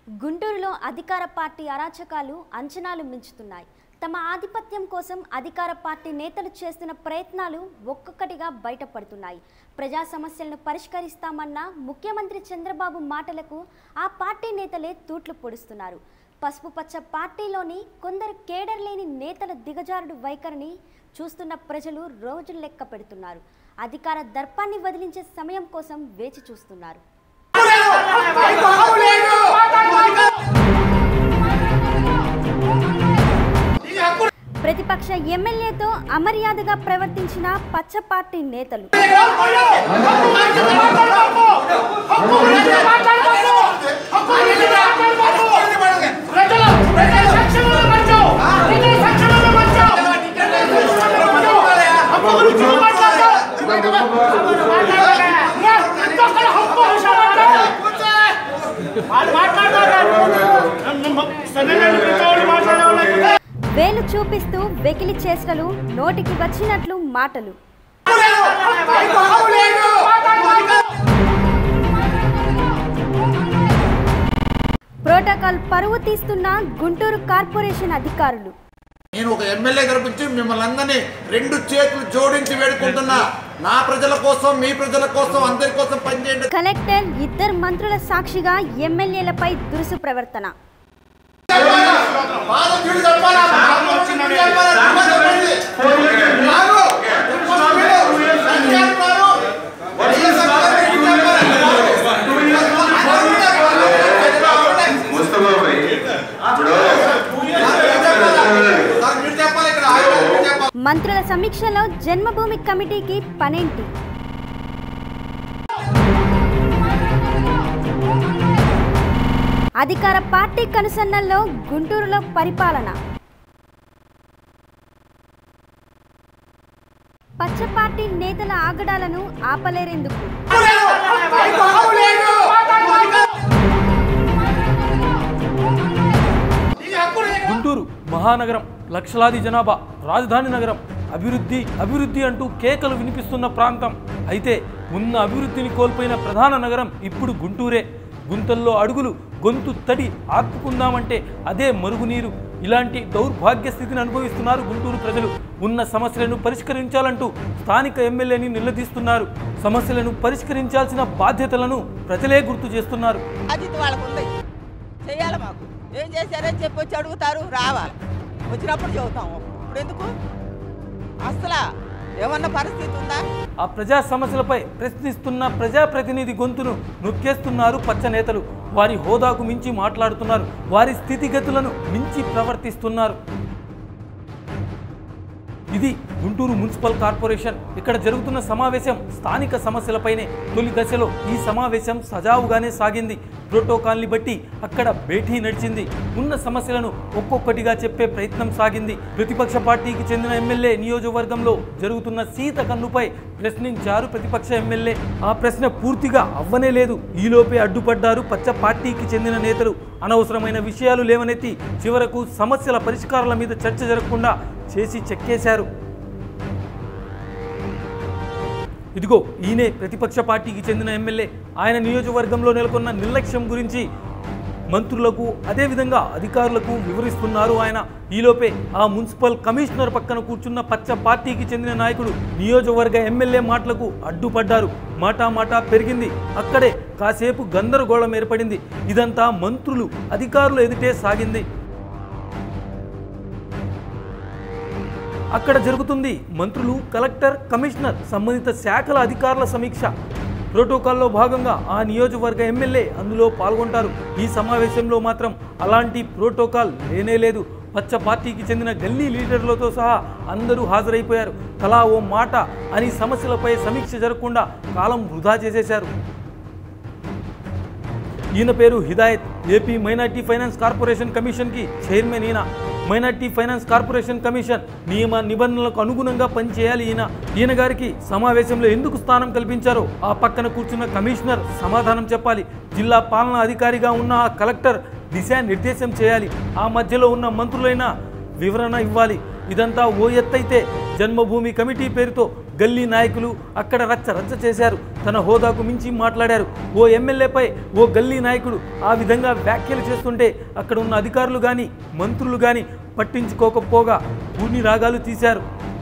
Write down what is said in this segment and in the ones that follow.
గుంటూరులో అధికార పార్టీ అరాచకాలు అంచనాలు మించుతున్నాయి తమ ఆధిపత్యం కోసం అధికార పార్టీ నేతలు చేస్తున్న ప్రయత్నాలు ఒక్కొక్కటిగా బయటపడుతున్నాయి ప్రజా సమస్యలను పరిష్కరిస్తామన్న ముఖ్యమంత్రి చంద్రబాబు మాటలకు ఆ పార్టీ నేతలే తూట్లు పొడుస్తున్నారు పసుపు పచ్చ పార్టీలోని కొందరు కేడర్ లేని నేతల దిగజారుడు వైఖరిని చూస్తున్న ప్రజలు రోజులు లెక్క పెడుతున్నారు అధికార దర్పాన్ని వదిలించే సమయం కోసం వేచి చూస్తున్నారు ప్రతిపక్ష ఎమ్మెల్యేతో అమర్యాదగా ప్రవర్తించిన పచ్చ పార్టీ నేతలు వేలు చూపిస్తూ వెకిలి చేష్టలు నోటికి వచ్చినట్లు మాటలు ప్రోటోకాల్ పరువు తీస్తున్న గుంటూరు కార్పొరేషన్ అధికారులు నేను ఒక ఎమ్మెల్యే తరపుంచి మిమ్మల్ని అందరినీ రెండు చేతులు జోడించి వేడుకుంటున్నా నా ప్రజల కోసం మీ ప్రజల కోసం అందరి కోసం పనిచేయండి కలెక్టర్ ఇద్దరు మంత్రుల సాక్షిగా ఎమ్మెల్యేలపై దురుసు ప్రవర్తన పాదం చూడు చెప్పాలా? పాదం చూడు చెప్పాలా? ధర్మం చెప్పండి. ఆగు. సంఖ్య అంటున్నారు. ఈ సంఖ్య మీరు చెప్పాలి. ముస్తఫా భాయ్ ఇప్పుడు సార్ మీరు చెప్పాలి ఇక్కడ ఆయన మీరు చెప్పాలి. మంత్రుల సమీక్షలో జన్మభూమి కమిటీకి పనేంటి అధికార పార్టీ కనుసన్నల్లో గుంటూరులో పరిపాలన పచ్చ పార్టీ నేతల ఆగడాలను ఆపలేరెందుకు ఈ హక్కు నీకు. గుంటూరు మహానగరం లక్షలాది జనాభా రాజధాని నగరం అభివృద్ధి అభివృద్ధి అంటూ కేకలు వినిపిస్తున్న ప్రాంతం అయితే ఉన్న అభివృద్ధిని కోల్పోయిన ప్రధాన నగరం ఇప్పుడు గుంటూరే గుంతల్లో అడుగులు గొంతు తడి ఆపుకుందామంటే అదే మరుగునీరు ఇలాంటి దౌర్భాగ్య స్థితిని అనుభవిస్తున్నారు గుంటూరు ప్రజలు ఉన్న సమస్యలను పరిష్కరించాలంటూ స్థానిక ఎమ్మెల్యేని నిలదీస్తున్నారు సమస్యలను పరిష్కరించాల్సిన బాధ్యతలను ప్రజలే గుర్తు చేస్తున్నారు బాధ్యత వాళ్ళకు ఉంది చెయ్యాలి మాకు ఏం చేశారని చెప్పి వచ్చి అడుగుతారు రావాలి వచ్చినప్పుడు చెబుతాము ఇప్పుడు ఎందుకు అసలు ఏమన్నా పరిస్థితి ఉందా ఆ ప్రజా సమస్యలపై ప్రశ్నిస్తున్న ప్రజాప్రతినిధి గొంతును నొక్కేస్తున్నారు పచ్చ నేతలు వారి హోదాకు మించి మాట్లాడుతున్నారు వారి స్థితిగతులను మించి ప్రవర్తిస్తున్నారు ఇది గుంటూరు మున్సిపల్ కార్పొరేషన్ ఇక్కడ జరుగుతున్న సమావేశం స్థానిక సమస్యలపైనే తొలి దశలో ఈ సమావేశం సజావుగానే సాగింది ప్రోటోకాల్ని బట్టి అక్కడ భేటీ నడిచింది ఉన్న సమస్యలను ఒక్కొక్కటిగా చెప్పే ప్రయత్నం సాగింది ప్రతిపక్ష పార్టీకి చెందిన ఎమ్మెల్యే నియోజకవర్గంలో జరుగుతున్న సీత కన్నుపై ప్రశ్నించారు ప్రతిపక్ష ఎమ్మెల్యే ఆ ప్రశ్న పూర్తిగా అవ్వనే లేదు ఈలోపే అడ్డుపడ్డారు పచ్చ పార్టీకి చెందిన నేతలు అనవసరమైన విషయాలు లేవనెత్తి చివరకు సమస్యల పరిష్కారాల మీద చర్చ జరగకుండా చేసి చెక్కేశారు ఇదిగో ఈయనే ప్రతిపక్ష పార్టీకి చెందిన ఎమ్మెల్యే ఆయన నియోజకవర్గంలో నెలకొన్న నిర్లక్ష్యం గురించి మంత్రులకు అదేవిధంగా అధికారులకు వివరిస్తున్నారు ఆయన ఈలోపే ఆ మున్సిపల్ కమిషనర్ పక్కన కూర్చున్న పచ్చ పార్టీకి చెందిన నాయకుడు నియోజకవర్గ ఎమ్మెల్యే మాటలకు అడ్డుపడ్డారు మాటా మాటా పెరిగింది అక్కడే కాసేపు గందరగోళం ఏర్పడింది ఇదంతా మంత్రులు అధికారులు ఎదుటే సాగింది అక్కడ జరుగుతుంది మంత్రులు కలెక్టర్ కమిషనర్ సంబంధిత శాఖల అధికారుల సమీక్ష ప్రోటోకాల్లో భాగంగా ఆ నియోజకవర్గ ఎమ్మెల్యే అందులో పాల్గొంటారు ఈ సమావేశంలో మాత్రం అలాంటి ప్రోటోకాల్ లేనే లేదు పచ్చ పార్టీకి చెందిన గల్లీ లీడర్లతో సహా అందరూ హాజరైపోయారు తలా ఓ మాట అని సమస్యలపై సమీక్ష జరగకుండా కాలం వృధా చేసేశారు ఈయన పేరు Hidayat AP minority finance corporation కమిషన్కి చైర్మన్ ఈయన మైనార్టీ ఫైనాన్స్ కార్పొరేషన్ కమిషన్ నియమ నిబంధనలకు అనుగుణంగా పనిచేయాలి ఈయన ఈయన గారికి సమావేశంలో ఎందుకు స్థానం కల్పించారో ఆ పక్కన కూర్చున్న కమిషనర్ సమాధానం చెప్పాలి జిల్లా పాలనా అధికారిగా ఉన్న ఆ కలెక్టర్ దిశానిర్దేశం చేయాలి ఆ మధ్యలో ఉన్న మంత్రులైన వివరణ ఇవ్వాలి ఇదంతా ఓ ఎత్తైతే జన్మభూమి కమిటీ పేరుతో గల్లీ నాయకులు అక్కడ రచ్చ రచ్చ చేశారు తన హోదాకు మించి మాట్లాడారు ఓ ఎమ్మెల్యేపై ఓ గల్లీ నాయకుడు ఆ విధంగా వ్యాఖ్యలు చేస్తుంటే అక్కడ ఉన్న అధికారులు కానీ మంత్రులు కానీ పట్టించుకోకపోగా పూర్ణి రాగాలు తీశారు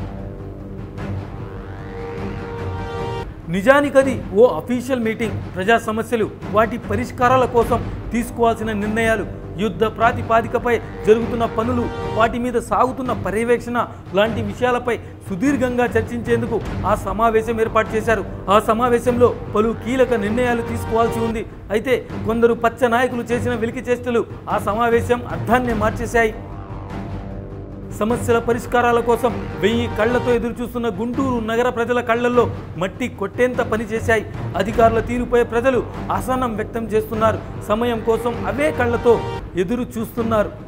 నిజానికది ఓ అఫీషియల్ మీటింగ్ ప్రజా సమస్యలు వాటి పరిష్కారాల కోసం తీసుకోవాల్సిన నిర్ణయాలు యుద్ధ ప్రాతిపాదికపై జరుగుతున్న పనులు వాటి మీద సాగుతున్న పర్యవేక్షణ లాంటి విషయాలపై సుదీర్ఘంగా చర్చించేందుకు ఆ సమావేశం ఏర్పాటు చేశారు ఆ సమావేశంలో పలు కీలక నిర్ణయాలు తీసుకోవాల్సి ఉంది అయితే కొందరు పచ్చ నాయకులు చేసిన వెలికి చేష్టలు ఆ సమావేశం అర్థాన్నే మార్చేశాయి సమస్యల పరిష్కారాల కోసం వెయ్యి కళ్లతో ఎదురుచూస్తున్న గుంటూరు నగర ప్రజల కళ్లల్లో మట్టి కొట్టేంత పని చేశాయి అధికారుల తీరుపై ప్రజలు అసహనం వ్యక్తం చేస్తున్నారు సమయం కోసం అవే కళ్లతో ఎదురు చూస్తున్నారు